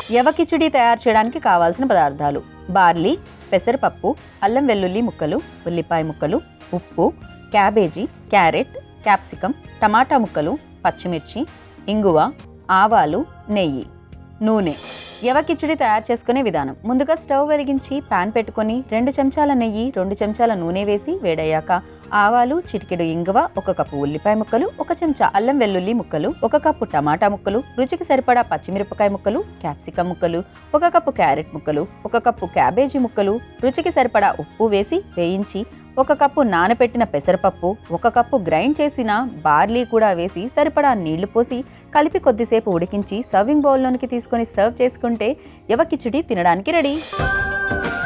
యవ కిచిడి తయారు చేయడానికి కావాల్సిన పదార్థాలు బార్లీ పెసరపప్పు అల్లం వెల్లుల్లి ముక్కలు ఉల్లిపాయ ముక్కలు ఉప్పు క్యాబేజీ క్యారెట్ క్యాప్సికం టమాటా ముక్కలు పచ్చిమిర్చి ఇంగువ ఆవాలు నెయ్యి నూనె యవ కిచిడి తయారు చేసుకునే విధానం ముందుగా స్టవ్ వెలిగించి పాన్ పెట్టుకొని రెండు చెంచాల నెయ్యి రెండు చెంచాల నూనె వేసి వేడయ్యాక ఆవాలు చిటికెడు ఇంగువ ఒక కప్పు ఉల్లిపాయ ముక్కలు ఒక చెంచా అల్లం వెల్లుల్లి ముక్కలు ఒక కప్పు టమాటా ముక్కలు రుచికి సరిపడా పచ్చిమిరపకాయ ముక్కలు క్యాప్సికం ముక్కలు ఒక కప్పు క్యారెట్ ముక్కలు ఒక కప్పు క్యాబేజీ ముక్కలు రుచికి సరిపడా ఉప్పు వేసి వేయించి ఒక కప్పు నానబెట్టిన పెసరపప్పు ఒక కప్పు గ్రైండ్ చేసిన బార్లీ కూడా వేసి సరిపడా నీళ్లు పోసి కలిపి కొద్దిసేపు ఉడికించి సర్వింగ్ బౌల్లోనికి తీసుకొని సర్వ్ చేసుకుంటే యవ కిచిడి తినడానికి రెడీ